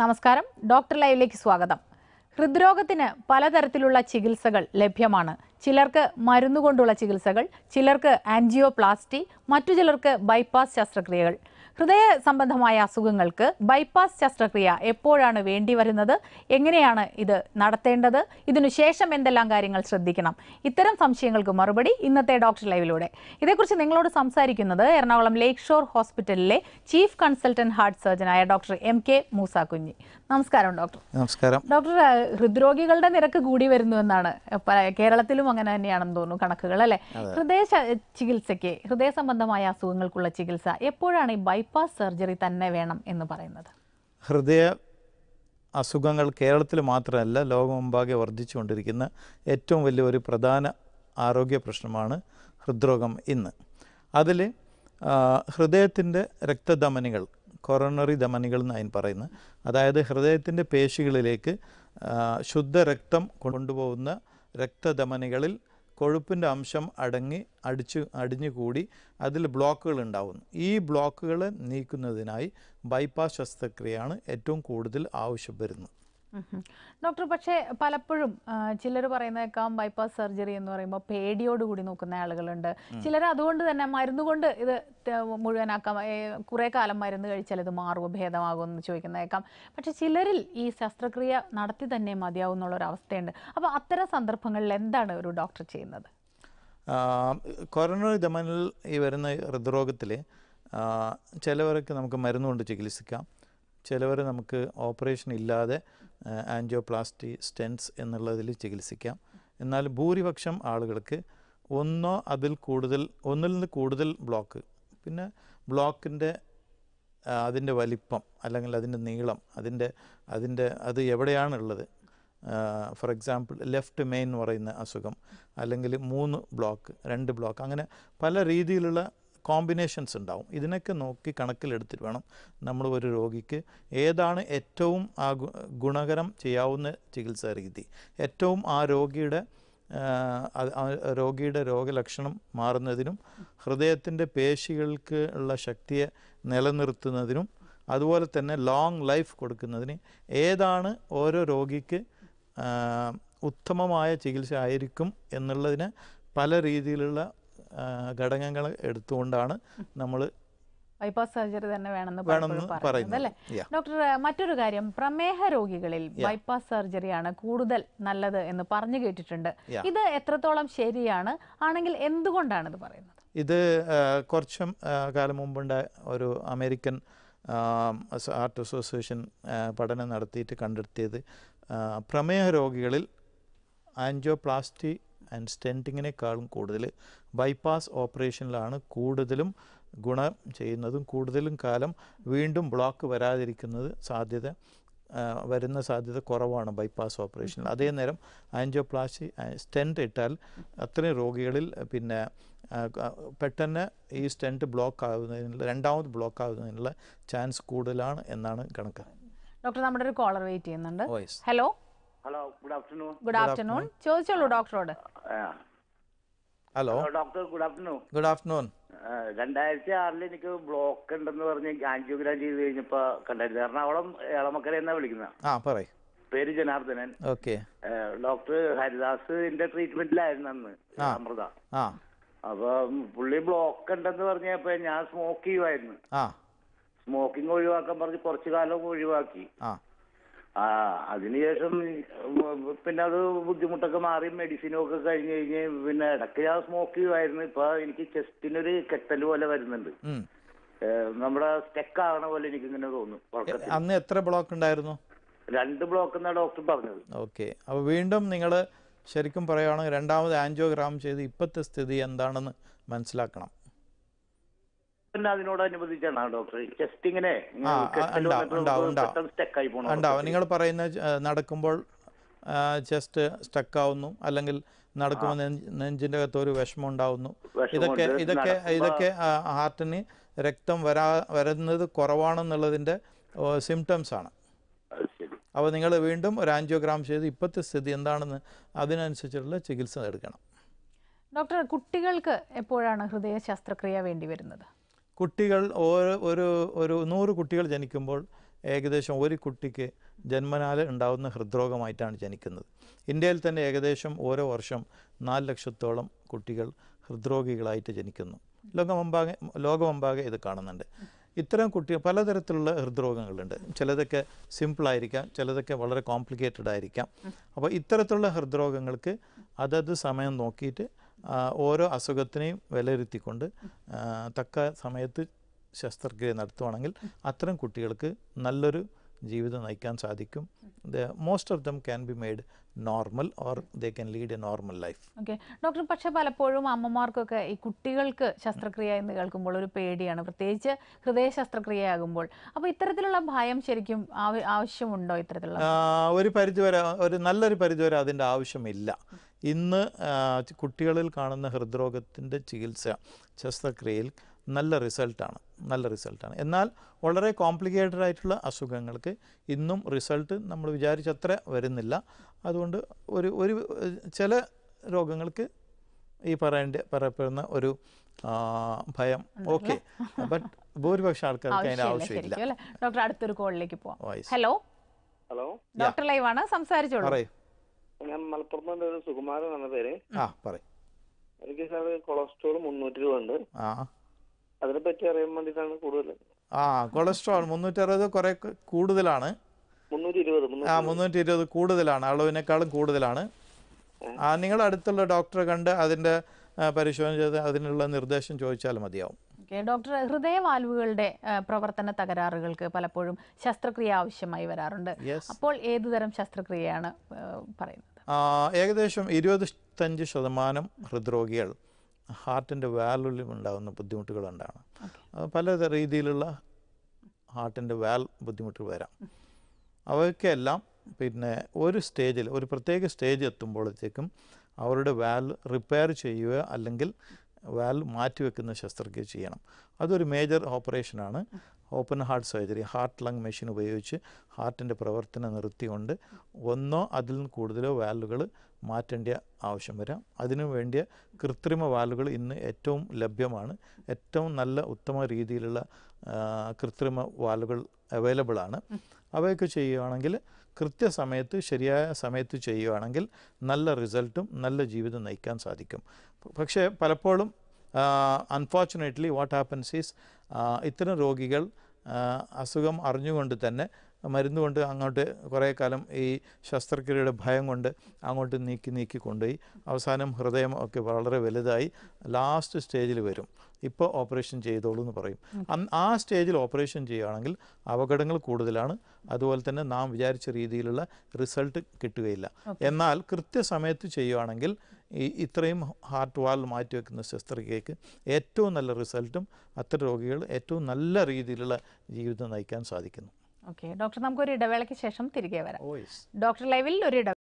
നമസ്കാരം ഡോക്ടർ ലൈവിലേക്ക് സ്വാഗതം ഹൃദ്രോഗത്തിന് പലതരത്തിലുള്ള ചികിത്സകൾ ലഭ്യമാണ് ചിലർക്ക് മരുന്നുകൊണ്ടുള്ള ചികിത്സകൾ ചിലർക്ക് ആൻജിയോപ്ലാസ്റ്റി മറ്റു ചിലർക്ക് ബൈപ്പാസ് ശസ്ത്രക്രിയകൾ ഹൃദയ സംബന്ധമായ അസുഖങ്ങൾക്ക് ബൈപ്പാസ് ശസ്ത്രക്രിയ എപ്പോഴാണ് വേണ്ടി വരുന്നത് എങ്ങനെയാണ് ഇത് നടത്തേണ്ടത് ഇതിനു ശേഷം എന്തെല്ലാം കാര്യങ്ങൾ ശ്രദ്ധിക്കണം ഇത്തരം സംശയങ്ങൾക്ക് മറുപടി ഇന്നത്തെ ഡോക്ടർ ലൈവിലൂടെ ഇതേക്കുറിച്ച് നിങ്ങളോട് സംസാരിക്കുന്നത് എറണാകുളം ലേക്ക് ഷോർ ഹോസ്പിറ്റലിലെ ചീഫ് കൺസൾട്ടന്റ് ഹാർട്ട് സർജനായ doctor M K Moosa Kunhi നമസ്കാരം ഡോക്ടർ നമസ്കാരം ഡോക്ടർ ഏഹ്, ഹൃദ്രോഗികളുടെ നിരക്ക് കൂടി വരുന്നു എന്നാണ് പ- കേരളത്തിലും അങ്ങനെ തന്നെയാണെന്ന് തോന്നുന്നു കണക്കുകൾ അല്ലെ ഹൃദയ ശ- ചികിത്സയ്ക്ക് ഹൃദയ സംബന്ധമായ അസുഖങ്ങൾക്കുള്ള ചികിത്സ എപ്പോഴാണ് ഈ ബൈപ്പാസ് സർജറി തന്നെ വേണം എന്ന് പറയുന്നത് ഹൃദയ അസുഖങ്ങൾ കേരളത്തിൽ മാത്രമല്ല ലോകമെമ്പാകെ വർദ്ധിച്ചുകൊണ്ടിരിക്കുന്ന ഏറ്റവും വലിയ ഒരു പ്രധാന ആരോഗ്യ പ്രശ്നമാണ് ഹൃദ്രോഗം ഇന്ന് അതിൽ ഹൃദയത്തിൻ്റെ രക്തധമനികൾ കൊറോണറി ധമനികൾ എന്ന് അതിന് പറയുന്നത് അതായത് ഹൃദയത്തിൻ്റെ പേശികളിലേക്ക് ആ, ശുദ്ധരക്തം കൊണ്ടുപോകുന്ന രക്തധമനികളിൽ കൊഴുപ്പിൻ്റെ അംശം അടങ്ങി അടിച്ചു അടിഞ്ഞുകൂടി അതിൽ ബ്ലോക്കുകൾ ഉണ്ടാകുന്നു ഈ ബ്ലോക്കുകൾ നീക്കുന്നതിനായി ബൈപ്പാസ് ശസ്ത്രക്രിയയാണ് ഏറ്റവും കൂടുതൽ ആവശ്യം വരുന്നത് ഉം. ഡോക്ടർ പക്ഷേ പലപ്പോഴും ചിലർ പറയുന്നേക്കാം ബൈപ്പാസ് സർജറി എന്ന് പറയുമ്പോൾ പേടിയോടുകൂടി നോക്കുന്ന ആളുകളുണ്ട് ചിലർ അതുകൊണ്ട് തന്നെ മരുന്ന് കൊണ്ട് ഇത് ത- മുഴുവനാക്കാം ഏ, കുറേ കാലം മരുന്ന് കഴിച്ചാൽ ഇത് മാറുമോ ഭേദമാകുമോ എന്ന് ചോദിക്കുന്നേക്കാം പക്ഷെ ചിലരിൽ ഈ ശസ്ത്രക്രിയ നടത്തി തന്നെ മതിയാവും എന്നുള്ളൊരു അവസ്ഥയുണ്ട് അപ്പോൾ അത്തരം സന്ദർഭങ്ങളിൽ എന്താണ് ഒരു ഡോക്ടർ ചെയ്യുന്നത് കൊറോണറി ധമനിൽ ഈ വരുന്ന ഹൃദ്രോഗത്തിൽ ചിലവർക്ക് നമുക്ക് മരുന്നുകൊണ്ട് ചികിത്സിക്കാം ചിലവർ നമുക്ക് ഓപ്പറേഷൻ ഇല്ലാതെ ആൻജിയോപ്ലാസ്റ്റി സ്റ്റെൻസ് എന്നുള്ളതിൽ ചികിത്സിക്കാം എന്നാൽ ഭൂരിപക്ഷം ആളുകൾക്ക് ഒന്നോ അതിൽ കൂടുതൽ ഒന്നിൽ നിന്ന് കൂടുതൽ ബ്ലോക്ക് പിന്നെ ബ്ലോക്കിൻ്റെ അതിൻ്റെ വലിപ്പം അല്ലെങ്കിൽ അതിൻ്റെ നീളം അതിൻ്റെ അതിൻ്റെ അത് എവിടെയാണുള്ളത് ഫോർ എക്സാമ്പിൾ ലെഫ്റ്റ് മെയിൻ എന്ന് പറയുന്ന അസുഖം അല്ലെങ്കിൽ മൂന്ന് ബ്ലോക്ക് രണ്ട് ബ്ലോക്ക് അങ്ങനെ പല രീതിയിലുള്ള കോമ്പിനേഷൻസ് ഉണ്ടാവും ഇതിനൊക്കെ നോക്കി കണക്കിലെടുത്തിട്ട് വേണം നമ്മൾ ഒരു രോഗിക്ക് ഏതാണ് ഏറ്റവും ആ ഗു- ഗുണകരം ചെയ്യാവുന്ന ചികിത്സാ രീതി ഏറ്റവും ആ രോഗിയുടെ ആ, അത് ആ രോഗിയുടെ രോഗലക്ഷണം മാറുന്നതിനും ഹൃദയത്തിൻ്റെ പേശികൾക്ക് ഉള്ള ശക്തിയെ നിലനിർത്തുന്നതിനും അതുപോലെ തന്നെ ലോങ് ലൈഫ് കൊടുക്കുന്നതിന് ഏതാണ് ഓരോ രോഗിക്ക് ആ, ഉത്തമമായ ചികിത്സ ആയിരിക്കും എന്നുള്ളതിന് പല രീതിയിലുള്ള ആ, ഘടകങ്ങൾ എടുത്തുകൊണ്ടാണ് നമ്മൾ ബൈപ്പാസ് സർജറി തന്നെ വേണമെന്ന് വേണമെന്ന് പലപ്പോഴും പറയുന്നത് അല്ലേ പറയുന്നത് Yeah. ഡോക്ടർ മറ്റൊരു കാര്യം പ്രമേഹ രോഗികളിൽ ബൈപ്പാസ് സർജറിയാണ് കൂടുതൽ നല്ലത് എന്ന് പറഞ്ഞു കേട്ടിട്ടുണ്ട് Yeah. ഇത് എത്രത്തോളം ശരിയാണ് ആണെങ്കിൽ എന്തുകൊണ്ടാണ് ഇത് പറയുന്നത് ഇത് ആ, കുറച്ചും ആ, കാലം മുമ്പുണ്ടായ ഒരു അമേരിക്കൻ ആർട്ട് അസോസിയേഷൻ ആ, പഠനം നടത്തിയിട്ട് കണ്ടെത്തിയത് ആ, പ്രമേഹ രോഗികളിൽ ആൻജിയോപ്ലാസ്റ്റി ആൻഡ് സ്റ്റെൻറ്റിങ്ങിനേക്കാളും കൂടുതൽ ബൈപ്പാസ് ഓപ്പറേഷനിലാണ് കൂടുതലും ഗുണം ചെയ്യുന്നതും കൂടുതലും കാലം വീണ്ടും ബ്ലോക്ക് വരാതിരിക്കുന്നത് സാധ്യത ആ, വരുന്ന സാധ്യത കുറവാണ് ബൈപ്പാസ് ഓപ്പറേഷനിൽ അതേ നേരം ആൻജിയോപ്ലാസ്റ്റി സ്റ്റെൻറ്റ് ഇട്ടാൽ അത്രയും രോഗികളിൽ പിന്നെ ആ, ആ, പെട്ടെന്ന് ഈ സ്റ്റെൻറ്റ് ബ്ലോക്ക് ആകുന്നതിനുള്ള രണ്ടാമത് ബ്ലോക്ക് ആകുന്നതിനുള്ള ചാൻസ് കൂടുതലാണ് എന്നാണ് കണക്ക് ഡോക്ടർ നമ്മുടെ ഒരു കോളർ വെയിറ്റ് ചെയ്യുന്നുണ്ട് voice hello hello good afternoon good afternoon ചോദിച്ചോളൂ ഡോക്ടറോട് hello doctor good afternoon good afternoon രണ്ടായിരത്തി ആറിൽ എനിക്ക് ബ്ലോക്ക് ഉണ്ടെന്ന് പറഞ്ഞ് ആൻജിയോഗ്രാം ചെയ്ത് കഴിഞ്ഞപ്പോ കണ്ടായിരുന്നു എറണാകുളം ഏളമക്കര എന്നാ വിളിക്കുന്നത് ആ പറയ് പേര് ജനാർദ്ദനൻ ഓക്കെ ഡോക്ടർ ഹരിദാസിന്റെ ട്രീറ്റ്മെന്റിലായിരുന്നു അന്ന് ആ. അമൃത ആ അപ്പൊ പുള്ളി ബ്ലോക്ക് ഉണ്ടെന്ന് പറഞ്ഞപ്പോ ഞാൻ സ്മോക്ക് ചെയ്യുമായിരുന്നു ആ സ്മോക്കിംഗ് ഒഴിവാക്കാൻ പറഞ്ഞ് കുറച്ചു കാലം ഒഴിവാക്കി ആ ആ അതിനുശേഷം ഉം, പിന്നെ അത് ബുദ്ധിമുട്ടൊക്കെ മാറി മെഡിസിനും ഒക്കെ കഴിഞ്ഞ് കഴിഞ്ഞ് പിന്നെ ഇടയ്ക്ക് ഞാൻ സ്മോക്ക് ചെയ്യുമായിരുന്നു ഇപ്പൊ എനിക്ക് ചെസ്റ്റിനൊരു കെട്ടൽ പോലെ വരുന്നുണ്ട് ഉം. ഏഹ് നമ്മുടെ സ്റ്റെക്ക് ആകണ പോലെ എനിക്ക് ഇങ്ങനെ തോന്നും ഉറക്കത്തിൽ അന്ന് എത്ര ബ്ലോക്ക് ഉണ്ടായിരുന്നു രണ്ട് ബ്ലോക്ക് എന്നാ ഡോക്ടർ പറഞ്ഞത് ഓക്കെ അപ്പോൾ വീണ്ടും നിങ്ങൾ ശരിക്കും പറയുകയാണെങ്കിൽ രണ്ടാമത് ആൻജിയോഗ്രാം ചെയ്ത് ഇപ്പോഴത്തെ സ്ഥിതി എന്താണെന്ന് മനസ്സിലാക്കണം പിന്നെ അതിനോടനുബന്ധിച്ചാണ് ഡോക്ടർ ചെസ്റ്റ് ഇങ്ങനെ ആ, ആ, ഉണ്ടാവും, ഉണ്ടാവും, ഉണ്ടാവും. സ്റ്റെക്ക് ആയി പോകണം ഉണ്ടാവും നിങ്ങൾ പറയുന്ന ആ, നടക്കുമ്പോൾ ചെസ്റ്റ് സ്റ്റക്കാവുന്നു അല്ലെങ്കിൽ നടക്കുമ്പോൾ നെഞ്ച് നെഞ്ചിൻ്റെ അകത്ത് ഒരു വിഷമം ഉണ്ടാവുന്നു വിഷമമുണ്ട്. ഇതൊക്കെ ഇതൊക്കെ നടക്കുമ്പോ- ഇതൊക്കെ ആ, ഹാർട്ടിന് രക്തം വരാ വരുന്നത് കുറവാണെന്നുള്ളതിൻ്റെ സിംറ്റംസ് ആണ് അത് ശരി അപ്പോൾ നിങ്ങൾ വീണ്ടും ഒരു ആൻജിയോഗ്രാം ചെയ്ത് ഇപ്പോഴത്തെ സ്ഥിതി എന്താണെന്ന് അതിനനുസരിച്ചുള്ള ചികിത്സ എടുക്കണം ഡോക്ടർ കുട്ടികൾക്ക് എപ്പോഴാണ് ഹൃദയ ശസ്ത്രക്രിയ വേണ്ടി വരുന്നത് കുട്ടികൾ ഓരോ ഒരു ഒരു നൂറ് കുട്ടികൾ ജനിക്കുമ്പോൾ ഏകദേശം ഒരു കുട്ടിക്ക് ജന്മനാൽ ഉണ്ടാകുന്ന ഹൃദ്രോഗമായിട്ടാണ് ജനിക്കുന്നത് ഇന്ത്യയിൽ തന്നെ ഏകദേശം ഓരോ വർഷം നാല് ലക്ഷത്തോളം കുട്ടികൾ ഹൃദ്രോഗികളായിട്ട് ജനിക്കുന്നു ലോകമെമ്പാകെ ലോകമെമ്പാകെ ഇത് കാണുന്നുണ്ട് ഇത്തരം കുട്ടികൾ പലതരത്തിലുള്ള ഹൃദ്രോഗങ്ങളുണ്ട് ചിലതൊക്കെ സിമ്പിളായിരിക്കാം ചിലതൊക്കെ വളരെ കോംപ്ലിക്കേറ്റഡ് ആയിരിക്കാം അപ്പോൾ ഇത്തരത്തിലുള്ള ഹൃദ്രോഗങ്ങൾക്ക് അതത് സമയം നോക്കിയിട്ട് ആ, ഓരോ അസുഖത്തിനെയും വിലയിരുത്തിക്കൊണ്ട് ആ, തക്ക സമയത്ത് ശസ്ത്രക്രിയ നടത്തുവാണെങ്കിൽ അത്തരം കുട്ടികൾക്ക് നല്ലൊരു ജീവിതം നയിക്കാൻ സാധിക്കും the most of them can be made normal or they can lead a normal life okay doctor പക്ഷെ പലപ്പോഴും അമ്മമാർക്കൊക്കെ ഈ കുട്ടികൾക്ക് ശസ്ത്രക്രിയ എന്ന് കേൾക്കുമ്പോൾ ഒരു പേടിയാണ് പ്രത്യേകിച്ച് ഹൃദയ ശസ്ത്രക്രിയയാകുമ്പോൾ അപ്പോൾ ഇത്തരത്തിലുള്ള ഭയം ശരിക്കും ആവ- ആവശ്യമുണ്ടോ ഇത്തരത്തിലുള്ള ആ, ഒരു പരിധിവരെ ഒരു നല്ലൊരു പരിധിവരെ അതിൻ്റെ ആവശ്യമില്ല ഇന്ന് ആ, കുട്ടികളിൽ കാണുന്ന ഹൃദ്രോഗത്തിൻ്റെ ചികിത്സ ശസ്ത്രക്രിയയിൽ നല്ല റിസൾട്ടാണ് നല്ല റിസൾട്ടാണ് എന്നാൽ വളരെ കോംപ്ലിക്കേറ്റഡ് ആയിട്ടുള്ള അസുഖങ്ങൾക്ക് ഇന്നും റിസൾട്ട് നമ്മൾ വിചാരിച്ചത്ര വരുന്നില്ല അതുകൊണ്ട് ഒരു ഒരു ഏഹ്, ചില രോഗങ്ങൾക്ക് ഈ പറയേണ്ട പറയപ്പെടുന്ന ഒരു ആ, ഭയം ഓക്കെ ബട്ട് ഭൂരിപക്ഷം ആൾക്കാർക്ക് അതിൻ്റെ ആവശ്യമില്ല ആവശ്യമില്ല ശരിക്കും അല്ലേ ഡോക്ടർ അടുത്തൊരു കോളിലേക്ക് പോവാം വോയിസ് ഹലോ ഹലോ ഡോക്ടർ ലൈവാണ് സംസാരിച്ചോളൂ പറയൂ ഞാൻ മലപ്പുറത്ത് നിന്ന് ഒരു സുകുമാരൻ എന്ന പേര് ആ പറയൂ എനിക്ക് സാർ കൊളസ്ട്രോൾ മുന്നൂറ്റി രൂപ ഉണ്ട് ആ അതിനെ പറ്റി അറിയാൻ വേണ്ടിയിട്ടാണ് കൂടുതൽ ആ കൊളസ്ട്രോൾ മുന്നൂറ്ററുപത് കുറെ ക- കൂടുതലാണ് മുന്നൂറ്റി ഇരുപത് ആ മുന്നൂറ്റി ഇരുപത് കൂടുതലാണ് അളവിനേക്കാളും കൂടുതലാണ് ആ നിങ്ങൾ അടുത്തുള്ള ഡോക്ടറെ കണ്ട് അതിൻ്റെ ആ, പരിശോധന ചെയ്ത് അതിനുള്ള നിർദ്ദേശം ചോദിച്ചാൽ മതിയാവും ഓക്കെ ഡോക്ടർ ഹൃദയവാൽവുകളുടെ ആ, പ്രവർത്തന തകരാറുകൾക്ക് പലപ്പോഴും ശസ്ത്രക്രിയ ആവശ്യമായി വരാറുണ്ട് യെസ് അപ്പോൾ ഏതുതരം ശസ്ത്രക്രിയയാണ് ആ, പറയുന്നത് ഏകദേശം ഇരുപത്തഞ്ച് ശതമാനം ഹൃദ്രോഗികൾ ഹാർട്ടിൻ്റെ വാൽവിലും ഉണ്ടാകുന്ന ബുദ്ധിമുട്ടുകളുണ്ടാണ് അത് പല രീതിയിലുള്ള ഹാർട്ടിൻ്റെ വാൽ ബുദ്ധിമുട്ട് വരാം അവയ്ക്കെല്ലാം പിന്നെ ഒരു സ്റ്റേജിൽ ഒരു പ്രത്യേക സ്റ്റേജ് എത്തുമ്പോഴത്തേക്കും അവരുടെ വാൽ റിപ്പയർ ചെയ്യുക അല്ലെങ്കിൽ വാൽ മാറ്റിവെക്കുന്ന ശസ്ത്രക്രിയ ചെയ്യണം അതൊരു മേജർ ഓപ്പറേഷനാണ് open heart surgery heart lung machine ഉപയോഗിച്ച് ഹാർട്ടിൻ്റെ പ്രവർത്തനം നിർത്തിക്കൊണ്ട് ഒന്നോ അതിൽ നിന്ന് കൂടുതലോ വാൽവുകൾ മാറ്റേണ്ട ആവശ്യം വരാം അതിനു വേണ്ടിയ കൃത്രിമ വാൽവുകൾ ഇന്ന് ഏറ്റവും ലഭ്യമാണ് ഏറ്റവും നല്ല ഉത്തമ രീതിയിലുള്ള ആ, കൃത്രിമ വാൽവുകൾ അവൈലബിൾ ആണ് അവയൊക്കെ ചെയ്യുകയാണെങ്കിൽ കൃത്യസമയത്ത് ശരിയായ സമയത്ത് ചെയ്യുകയാണെങ്കിൽ നല്ല റിസൾട്ടും നല്ല ജീവിതം നയിക്കാൻ സാധിക്കും പക്ഷേ പലപ്പോഴും അൺഫോർച്ചുനേറ്റ്ലി വാട്ട് ഹാപ്പൻസ് ഈസ് ഇത്തരം രോഗികൾ ആ, അസുഖം അറിഞ്ഞുകൊണ്ട് തന്നെ മരുന്ന് കൊണ്ട് അങ്ങോട്ട് കുറേ കാലം ഈ ശസ്ത്രക്രിയയുടെ ഭയം കൊണ്ട് അങ്ങോട്ട് നീക്കി നീക്കി കൊണ്ടുപോയി അവസാനം ഹൃദയം ഒക്കെ വളരെ വലുതായി ലാസ്റ്റ് സ്റ്റേജിൽ വരും ഇപ്പോൾ ഓപ്പറേഷൻ ചെയ്തോളൂ എന്ന് പറയും അന്ന് ആ സ്റ്റേജിൽ ഓപ്പറേഷൻ ചെയ്യുകയാണെങ്കിൽ അപകടങ്ങൾ കൂടുതലാണ് അതുപോലെ തന്നെ നാം വിചാരിച്ച രീതിയിലുള്ള റിസൾട്ട് കിട്ടുകയില്ല എന്നാൽ കൃത്യസമയത്ത് ചെയ്യുകയാണെങ്കിൽ ഈ ഇത്രയും ഹാർട്ട് വാൽ മാറ്റിവെക്കുന്ന ശസ്ത്രക്രിയക്ക് ഏറ്റവും നല്ല റിസൾട്ടും അത്തരം രോഗികൾ ഏറ്റവും നല്ല രീതിയിലുള്ള ജീവിതം നയിക്കാൻ സാധിക്കുന്നു ഓക്കെ ഡോക്ടർ നമുക്കൊരു ഇടവേളയ്ക്ക് ശേഷം തിരികെ വരാം ഓ യെസ് ഡോക്ടർ ലൈവിൽ ഒരു ഇട